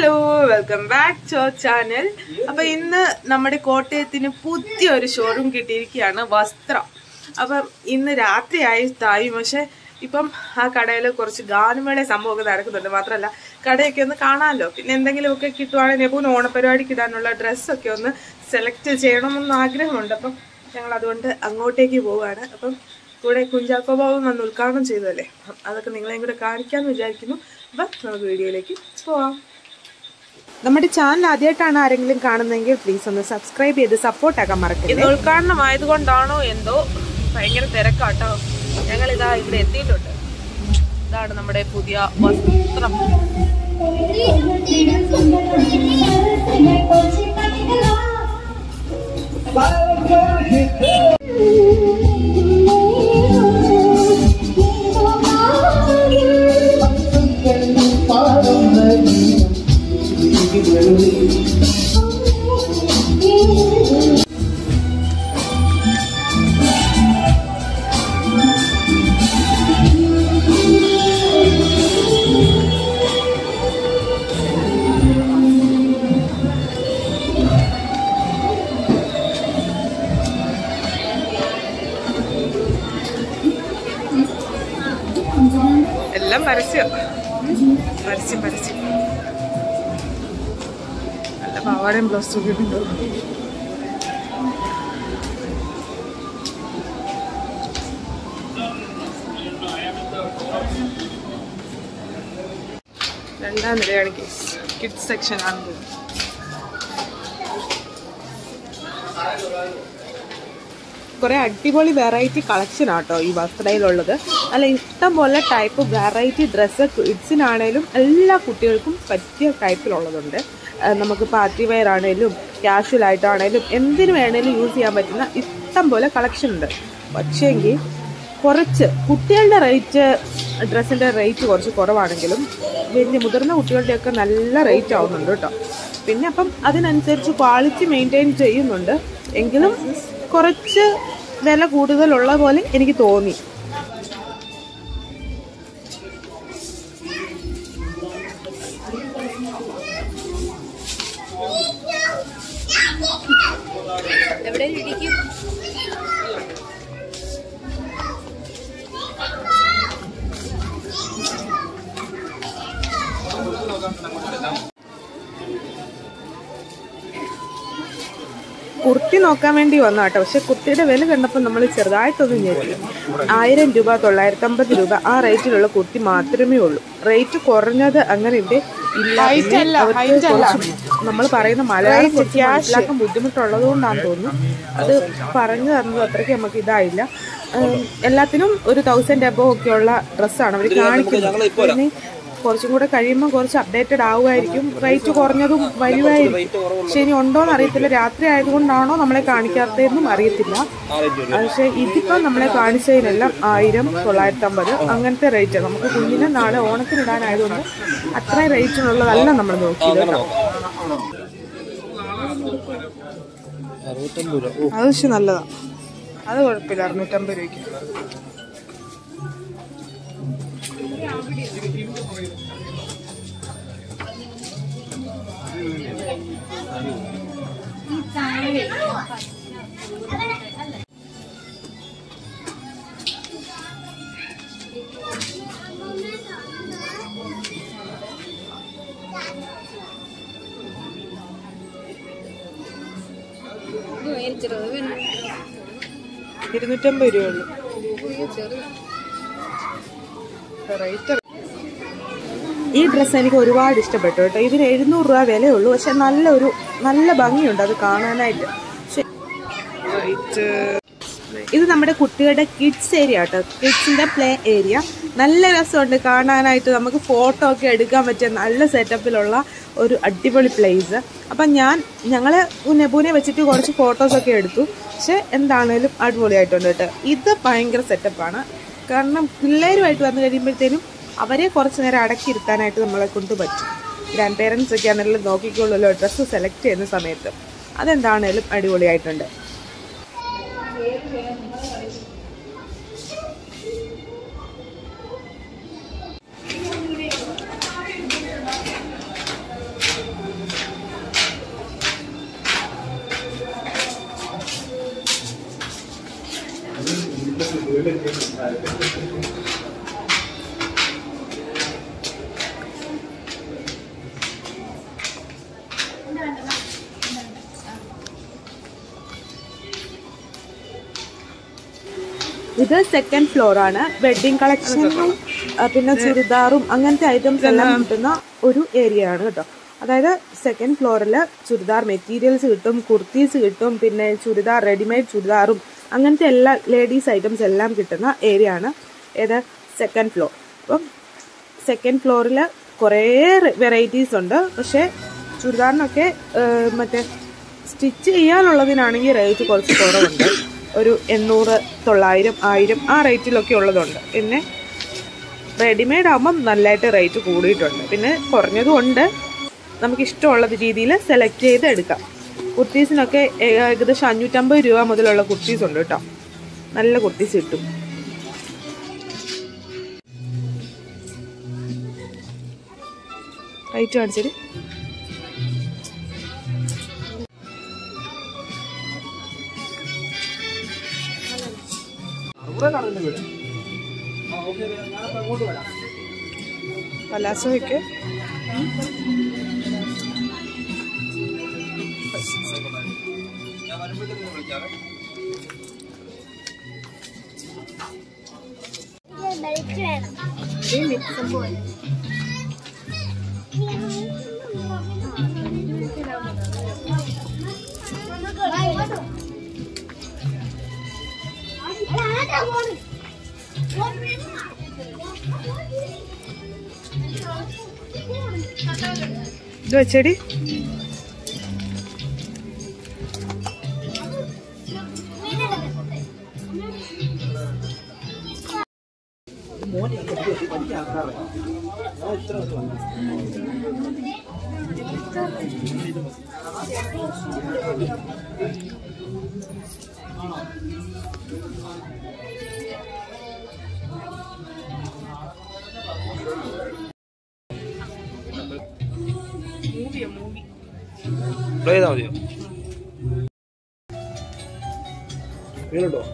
hello welcome back to our channel അപ്പൊ ഇന്ന് നമ്മുടെ കോട്ടയത്തിന് പുതിയൊരു ഷോറൂം കിട്ടിയിരിക്കുകയാണ് വസ്ത്രം അപ്പം ഇന്ന് രാത്രിയായി തായി പക്ഷെ ഇപ്പം ആ കടയിൽ കുറച്ച് ഗാനമേള സംഭവമൊക്കെ നടക്കുന്നുണ്ട് മാത്രമല്ല കടയൊക്കെ ഒന്ന് കാണാമല്ലോ പിന്നെ എന്തെങ്കിലുമൊക്കെ കിട്ടുവാണെങ്കിൽ നെബൂന് ഓണപരിപാടിക്ക് ഇടാനുള്ള ഡ്രസ്സൊക്കെ ഒന്ന് സെലക്ട് ചെയ്യണമെന്ന് ആഗ്രഹമുണ്ട് അപ്പം ഞങ്ങൾ അതുകൊണ്ട് അങ്ങോട്ടേക്ക് പോവുകയാണ് അപ്പം കൂടെ കുഞ്ചാക്കോ ബാബു വന്ന് ഉദ്ഘാടനം ചെയ്തതല്ലേ അപ്പം അതൊക്കെ നിങ്ങളെയും കൂടെ കാണിക്കാമെന്ന് വിചാരിക്കുന്നു അപ്പം നമുക്ക് വീഡിയോയിലേക്ക് പോവാം നമ്മുടെ ചാനൽ ആദ്യമായിട്ടാണ് ആരെങ്കിലും കാണുന്നതെങ്കിൽ പ്ലീസ് ഒന്ന് സബ്സ്ക്രൈബ് ചെയ്ത് സപ്പോർട്ട് ആക്കാൻ മറക്കരുത് ഇത് ഉദ്ഘാടനം ആയതുകൊണ്ടാണോ എന്തോ ഭയങ്കര തിരക്കാട്ടോ ഞങ്ങൾ ഇതാ ഇവിടെ എത്തിയിട്ടുണ്ട് ഇതാണ് നമ്മുടെ പുതിയ വസ്ത്രം എല്ലാം പരസ്യം പരസ്യം പരസ്യം നല്ല പാവാടയും ബ്ലൗസും ഒക്കെ ഉണ്ടോ രണ്ടാം നിലയാണ് കേസ് കിഡ്സ് സെക്ഷൻ ആണ് തോന്നുന്നു കുറെ അടിപൊളി വെറൈറ്റി കളക്ഷൻ ആട്ടോ ഈ വസ്ത്രയിലുള്ളത് അല്ല ഇഷ്ടം പോലെ ടൈപ്പ് വെറൈറ്റി ഡ്രസ്സ് കിഡ്സിനാണേലും എല്ലാ കുട്ടികൾക്കും പറ്റിയ ടൈപ്പിലുള്ളതുണ്ട് ആ, നമുക്ക് പാർട്ടി വെയർ ആണേലും ക്യാഷ്വൽ ആയിട്ടാണേലും എന്തിനു വേണേലും യൂസ് ചെയ്യാൻ പറ്റുന്ന ഇഷ്ടം പോലെ കളക്ഷൻ ഉണ്ട് പക്ഷേങ്കിൽ കുറച്ച് കുട്ടികളുടെ റേറ്റ് ഡ്രസ്സിൻ്റെ റേറ്റ് കുറച്ച് കുറവാണെങ്കിലും വലിയ മുതിർന്ന കുട്ടികളുടെയൊക്കെ നല്ല റേറ്റ് ആവുന്നുണ്ട് കേട്ടോ പിന്നെ അപ്പം അതിനനുസരിച്ച് ക്വാളിറ്റി മെയിൻറ്റെയിൻ ചെയ്യുന്നുണ്ട് എങ്കിലും കുറച്ച് വില കൂടുതലുള്ള പോലെ എനിക്ക് തോന്നി എവിടെ ഇരിക്കും കുർത്തി നോക്കാൻ വേണ്ടി വന്ന കേട്ടോ പക്ഷെ കുർത്തിയുടെ വില കണ്ടപ്പോൾ നമ്മൾ ചെറുതായിട്ടൊന്നും ഞെട്ടി ആയിരം രൂപ തൊള്ളായിരത്തി അമ്പത് രൂപ ആ റേറ്റിലുള്ള കുർത്തി മാത്രമേ ഉള്ളൂ റേറ്റ് കുറഞ്ഞത് അങ്ങനെ ഇവിടെ ഇല്ല പിന്നെ അവർക്ക് കുറച്ച് നമ്മൾ പറയുന്ന മലയാളം കുറച്ച് മനസ്സിലാക്കാൻ ബുദ്ധിമുട്ടുള്ളത് കൊണ്ടാണെന്ന് തോന്നുന്നു അത് പറഞ്ഞു തന്നത് അത്രയ്ക്ക് നമുക്ക് ഇതായില്ല ഉം, എല്ലാത്തിനും ഒരു തൗസൻഡ് എബോ ഒക്കെയുള്ള ഡ്രസ്സാണ് അവർ കാണിക്കുന്നത് പിന്നെ കുറച്ചും കൂടെ കഴിയുമ്പോൾ കുറച്ച് അപ്ഡേറ്റഡ് ആവുമായിരിക്കും റേറ്റ് കുറഞ്ഞതും വരുമായിരിക്കും പക്ഷെ ഇനി ഉണ്ടോന്ന് അറിയത്തില്ല രാത്രി ആയതുകൊണ്ടാണോ നമ്മളെ കാണിക്കാത്തതെന്നും അറിയത്തില്ല പക്ഷെ ഇതിപ്പോ നമ്മളെ കാണിച്ചതിനെല്ലാം ആയിരം തൊള്ളായിരത്തി അമ്പത് അങ്ങനത്തെ റേറ്റ് നമുക്ക് കുഞ്ഞിനെ നാളെ ഓണത്തിന് ഇടാനായതുകൊണ്ട് അത്രയും റേറ്റിനുള്ളതല്ല നമ്മൾ നോക്കിയത് കേട്ടോ അത് പക്ഷെ നല്ലതാ അത് കുഴപ്പമില്ല അറുന്നൂറ്റമ്പത് രൂപയ്ക്ക് ഇരുന്നൂറ്റമ്പത് രൂപയുള്ളൂ റേറ്റ് ഈ ഡ്രസ്സ് എനിക്ക് ഒരുപാട് ഇഷ്ടപ്പെട്ടു കേട്ടോ ഇതിന് എഴുന്നൂറ് രൂപ വിലയുള്ളൂ പക്ഷെ നല്ലൊരു നല്ല ഭംഗിയുണ്ട് അത് കാണാനായിട്ട് പക്ഷെ ഇത് നമ്മുടെ കുട്ടികളുടെ കിഡ്സ് ഏരിയ കേട്ടോ കിഡ്സിന്റെ പ്ലേ ഏരിയ നല്ല രസമുണ്ട് കാണാനായിട്ട് നമുക്ക് ഫോട്ടോ ഒക്കെ എടുക്കാൻ പറ്റിയ നല്ല സെറ്റപ്പിലുള്ള ഒരു അടിപൊളി പ്ലേസ് അപ്പം ഞാൻ ഞങ്ങൾ നെബൂനെ വെച്ചിട്ട് കുറച്ച് ഫോട്ടോസൊക്കെ എടുത്തു പക്ഷെ എന്താണേലും അടിപൊളിയായിട്ടുണ്ട് കേട്ടോ ഇത് ഭയങ്കര സെറ്റപ്പാണ് കാരണം പിള്ളേരുമായിട്ട് വന്നു കഴിയുമ്പോഴത്തേനും അവരെ കുറച്ച് നേരം അടക്കിയിരുത്താനായിട്ട് നമ്മളെ കൊണ്ട് പറ്റും ഗ്രാൻഡ് പേരൻസ് ഒക്കെ ആണെങ്കിലും നോക്കിക്കൊള്ളുമല്ലോ ഡ്രസ്സ് സെലക്ട് ചെയ്യുന്ന സമയത്ത് അതെന്താണേലും അടിപൊളിയായിട്ടുണ്ട് ഇത് സെക്കൻഡ് ഫ്ലോർ ആണ് വെഡിങ് കളക്ഷനും ആ, പിന്നെ ചുരിദാറും അങ്ങനത്തെ ഐറ്റംസ് എല്ലാം കിട്ടുന്ന ഒരു ഏരിയ ആണ് കേട്ടോ അതായത് സെക്കൻഡ് ഫ്ലോറിൽ ചുരിദാർ മെറ്റീരിയൽസ് കിട്ടും കുർത്തീസ് കിട്ടും പിന്നെ ചുരിദാർ റെഡിമെയ്ഡ് ചുരിദാറും അങ്ങനത്തെ എല്ലാ ലേഡീസ് ഐറ്റംസ് എല്ലാം കിട്ടുന്ന ഏരിയ ആണ് ഏത് സെക്കൻഡ് ഫ്ലോർ അപ്പം സെക്കൻഡ് ഫ്ലോറിൽ കുറേ വെറൈറ്റീസ് ഉണ്ട് പക്ഷേ ചുരിദാറിനൊക്കെ ഏഹ്, മറ്റേ സ്റ്റിച്ച് ചെയ്യാനുള്ളതിനാണെങ്കിൽ റേറ്റ് കുറച്ച് കുറവുണ്ട് ഒരു എണ്ണൂറ് തൊള്ളായിരം ആയിരം ആ റേറ്റിലൊക്കെ ഉള്ളതുണ്ട് പിന്നെ റെഡിമെയ്ഡ് ആകുമ്പം നല്ലതായിട്ട് റേറ്റ് കൂടിയിട്ടുണ്ട് പിന്നെ കുറഞ്ഞതും ഉണ്ട് നമുക്ക് ഇഷ്ടമുള്ള രീതിയിൽ സെലക്ട് ചെയ്ത് എടുക്കാം കുർത്തീസിനൊക്കെ ഏ- ഏകദേശം അഞ്ഞൂറ്റമ്പത് രൂപ മുതലുള്ള കുർത്തീസ് ഉണ്ട് കേട്ടോ നല്ല കുർത്തീസ് കിട്ടും റേറ്റ് കാണിച്ചത് പലാസോയ്ക്ക് ബെൽറ്റ് വേണം ഇത് വെച്ചേടി പ്ലേ ചെയ്താൽ മതിയോ വീണുണ്ടോ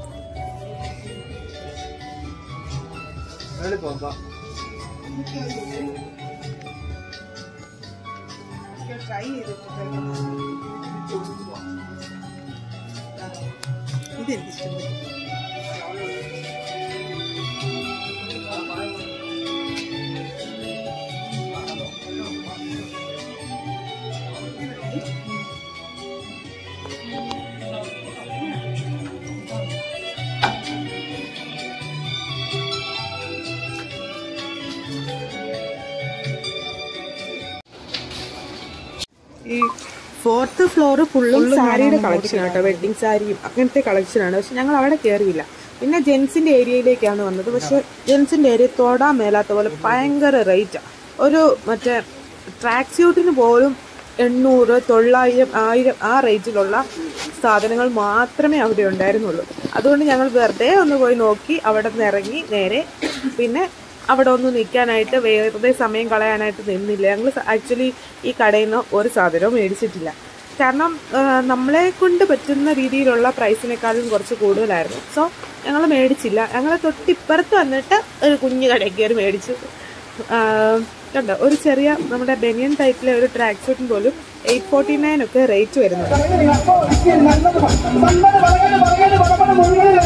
ഈ ഫോർത്ത് ഫ്ലോർ ഫുള്ളും സാരിയുടെ കളക്ഷൻ ആട്ടോ വെഡിങ് സാരിയും അങ്ങനത്തെ കളക്ഷനാണ് പക്ഷെ ഞങ്ങൾ അവിടെ കയറിയില്ല പിന്നെ ജെൻസിന്റെ ഏരിയയിലേക്കാണ് വന്നത് പക്ഷെ ജെൻസിന്റെ ഏരിയ തൊടാൻ മേലാത്ത പോലെ ഭയങ്കര റേറ്റാണ് ഒരു മറ്റേ ട്രാക്ക് സ്യൂട്ടിന് പോലും എണ്ണൂറ് തൊള്ളായിരം ആയിരം ആ റേറ്റിലുള്ള സാധനങ്ങൾ മാത്രമേ അവിടെ ഉണ്ടായിരുന്നുള്ളൂ അതുകൊണ്ട് ഞങ്ങൾ വെറുതെ ഒന്ന് പോയി നോക്കി അവിടെ നിന്ന് ഇറങ്ങി നേരെ പിന്നെ അവിടെ ഒന്ന് നിൽക്കാനായിട്ട് വെറുതെ സമയം കളയാനായിട്ട് നിന്നില്ല ഞങ്ങൾ ആക്ച്വലി ഈ കടയിൽ നിന്ന് ഒരു സാധനവും മേടിച്ചിട്ടില്ല കാരണം ആ, നമ്മളെ കൊണ്ട് പറ്റുന്ന രീതിയിലുള്ള പ്രൈസിനേക്കാളും കുറച്ച് കൂടുതലായിരുന്നു സോ ഞങ്ങൾ മേടിച്ചില്ല ഞങ്ങൾ തൊട്ടിപ്പുറത്ത് വന്നിട്ട് ഒരു കുഞ്ഞു കടയിൽ കയറി മേടിച്ചു ആ, കണ്ടോ ഒരു ചെറിയ നമ്മുടെ ബനിയൻ ടൈപ്പിലെ ഒരു ട്രാക്ക് സൂട്ടിന് പോലും എയ്റ്റ് ഫോർട്ടി നയൻ ഒക്കെ റേറ്റ് വരുന്നുണ്ട് സമ്മത പറയാൻ പറയാൻ പറയാൻ മുഴുവൻ